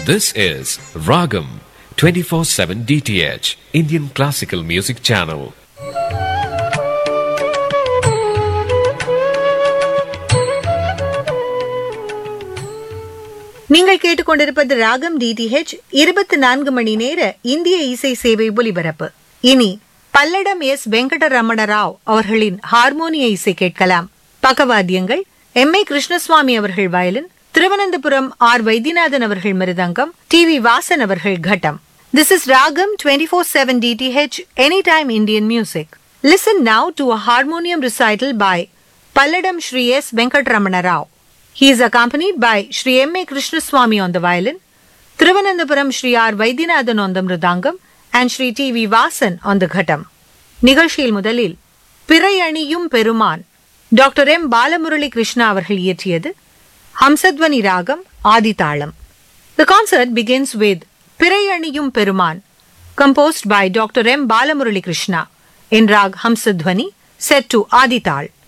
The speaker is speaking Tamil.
This is Ragam 24 7 DTH, Indian Classical Music Channel. நீங்கள் கேட்டுக்கொண்டிருப்பது ராகம் டிடிஹெச் இருபத்தி நான்கு மணி நேர இந்திய இசை சேவை ஒலிபரப்பு இனி பல்லடம் எஸ் வெங்கடரமண ராவ் அவர்களின் ஹார்மோனிய இசை கேட்கலாம் பக்கவாத்தியங்கள் எம் ஏ கிருஷ்ணசுவாமி அவர்கள் வயலின் திருவனந்தபுரம் ஆர் வைத்தியநாதன் அவர்கள் மிருதங்கம் டி வி வாசன் அவர்கள் கட்டம் this is Ragam twenty four seven DTH any time Indian music listen now to a harmonium recital by Palladam Shri S. Venkatramana Rao. He is accompanied by Shri M. A. Krishnaswamy on the violin, Thiruvananthapuram Shri R. Vaidyanathan on the mridangam, and Shri T. V. Vasan on the ghatam. நிகழ்ச்சியில் முதலில் பிறை அணியும் பெருமான் டாக்டர் எம் பாலமுரளி கிருஷ்ணா அவர்கள் இயற்றியது ஹம்சத்வனி ராகம் ஆதிதாளம் The concert begins with பிறை அணியும் பெருமான் composed by Dr. M. Balamurali Krishna in Rag Hamsadhwani set to Adital.